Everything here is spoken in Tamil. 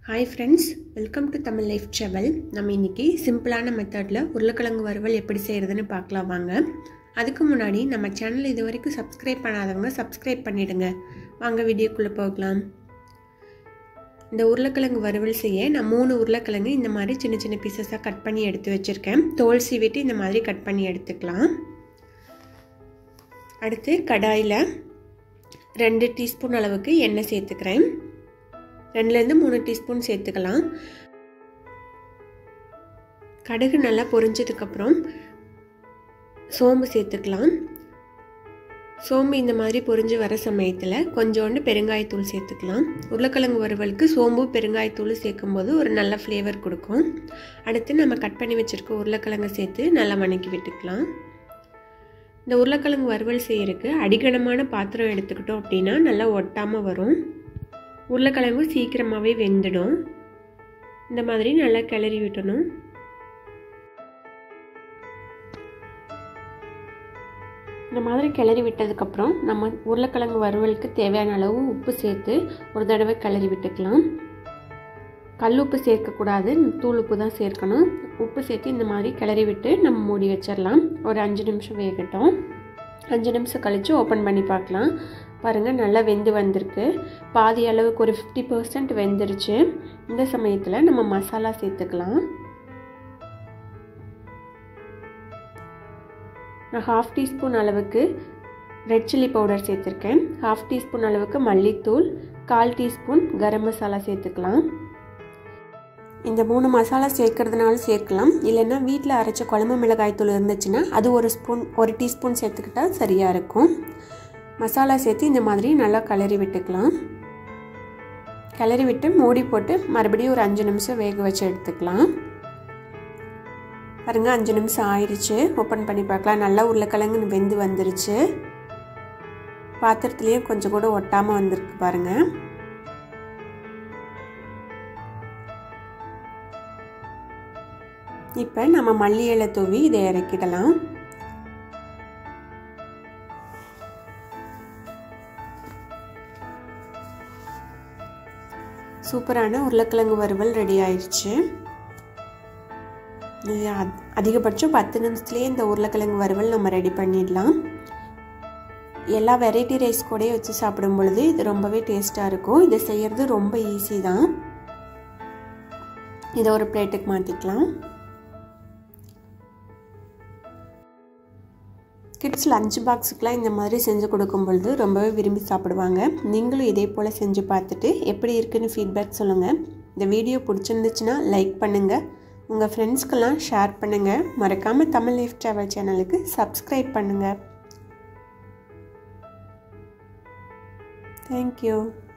hi friends welcome to Tamil life travel நம்ம இன்றைக்கி சிம்பிளான மெத்தடில் உருளைக்கிழங்கு வறுவல் எப்படி செய்கிறதுன்னு பார்க்கலாம் வாங்க அதுக்கு முன்னாடி நம்ம சேனல் இது வரைக்கும் சப்ஸ்கிரைப் பண்ணாதவங்க சப்ஸ்கிரைப் பண்ணிவிடுங்க வாங்க வீடியோக்குள்ளே போகலாம் இந்த உருளைக்கிழங்கு வறுவல் செய்ய நான் மூணு உருளைக்கிழங்கு இந்த மாதிரி சின்ன சின்ன பீசஸாக கட் பண்ணி எடுத்து வச்சுருக்கேன் தோல் சீவிட்டு இந்த மாதிரி கட் பண்ணி எடுத்துக்கலாம் அடுத்து கடாயில் ரெண்டு டீஸ்பூன் அளவுக்கு எண்ணெய் சேர்த்துக்கிறேன் ரெண்டுலேருந்து மூணு டீஸ்பூன் சேர்த்துக்கலாம் கடுகு நல்லா பொரிஞ்சதுக்கப்புறம் சோம்பு சேர்த்துக்கலாம் சோம்பு இந்த மாதிரி பொரிஞ்சு வர சமயத்தில் கொஞ்சோண்டு பெருங்காயத்தூள் சேர்த்துக்கலாம் உருளைக்கிழங்கு வறுவலுக்கு சோம்பு பெருங்காயத்தூள் சேர்க்கும்போது ஒரு நல்ல ஃப்ளேவர் கொடுக்கும் அடுத்து நம்ம கட் பண்ணி வச்சுருக்க உருளைக்கிழங்கை சேர்த்து நல்லா வணக்கி விட்டுக்கலாம் இந்த உருளைக்கிழங்கு வறுவல் செய்யறதுக்கு அடிகனமான பாத்திரம் எடுத்துக்கிட்டோம் அப்படின்னா நல்லா ஒட்டாமல் வரும் உருளைக்கிழங்கு சீக்கிரமாகவே வெந்துடும் இந்த மாதிரி நல்லா கிளறி விட்டணும் இந்த மாதிரி கிளறி விட்டதுக்கப்புறம் நம்ம உருளைக்கிழங்கு வறுவலுக்கு தேவையான அளவு உப்பு சேர்த்து ஒரு தடவை கிளறி விட்டுக்கலாம் கல் உப்பு சேர்க்கக்கூடாது தூள் உப்பு தான் சேர்க்கணும் உப்பு சேர்த்து இந்த மாதிரி கிளறி விட்டு நம்ம மூடி வச்சிடலாம் ஒரு அஞ்சு நிமிஷம் வேகட்டும் அஞ்சு நிமிஷம் கழித்து ஓப்பன் பண்ணி பார்க்கலாம் பாருங்கள் நல்லா வெந்து வந்திருக்கு பாதி அளவுக்கு ஒரு ஃபிஃப்டி பர்சன்ட் வெந்துருச்சு இந்த சமயத்தில் நம்ம மசாலா சேர்த்துக்கலாம் நான் ஹாஃப் டீஸ்பூன் அளவுக்கு ரெட் சில்லி பவுடர் சேர்த்துருக்கேன் ஹாஃப் டீஸ்பூன் அளவுக்கு மல்லித்தூள் கால் டீஸ்பூன் கரம் மசாலா சேர்த்துக்கலாம் இந்த மூணு மசாலா சேர்க்கறதுனால சேர்க்கலாம் இல்லைன்னா வீட்டில் அரைச்ச குழம்பு மிளகாய் தூள் இருந்துச்சுன்னா அது ஒரு ஸ்பூன் ஒரு டீஸ்பூன் சேர்த்துக்கிட்டால் சரியாக இருக்கும் மசாலா சேர்த்து இந்த மாதிரி நல்லா கிளறி விட்டுக்கலாம் கிளறி விட்டு மூடி போட்டு மறுபடியும் ஒரு அஞ்சு நிமிஷம் வேக வச்சு எடுத்துக்கலாம் பாருங்கள் அஞ்சு நிமிஷம் ஆயிடுச்சு ஓப்பன் பண்ணி பார்க்கலாம் நல்லா உருளைக்கிழங்கு வெந்து வந்துருச்சு பாத்திரத்துலேயும் கொஞ்சம் கூட ஒட்டாமல் வந்திருக்கு பாருங்கள் இப்போ நம்ம மல்லி இலை தூவி இதை இறக்கிடலாம் சூப்பரான உருளைக்கிழங்கு வறுவல் ரெடி ஆயிடுச்சு அதிகபட்சம் பத்து நிமிஷத்துலேயே இந்த உருளைக்கிழங்கு வறுவல் நம்ம ரெடி பண்ணிடலாம் எல்லா வெரைட்டி ரைஸ் கூடயே வச்சு சாப்பிடும் பொழுது இது ரொம்பவே டேஸ்ட்டாக இருக்கும் இதை செய்கிறது ரொம்ப ஈஸி தான் இதை ஒரு பிளேட்டுக்கு மாற்றிக்கலாம் கிட்ஸ் லஞ்ச் பாக்ஸுக்கெலாம் இந்த மாதிரி செஞ்சு கொடுக்கும் பொழுது ரொம்பவே விரும்பி சாப்பிடுவாங்க நீங்களும் இதே போல் செஞ்சு பார்த்துட்டு எப்படி இருக்குன்னு ஃபீட்பேக் சொல்லுங்கள் இந்த வீடியோ பிடிச்சிருந்துச்சுன்னா லைக் பண்ணுங்கள் உங்கள் ஃப்ரெண்ட்ஸ்க்கெல்லாம் ஷேர் பண்ணுங்கள் மறக்காமல் தமிழ் லைஃப் ட்ராவல் சேனலுக்கு சப்ஸ்கிரைப் பண்ணுங்கள் தேங்க்யூ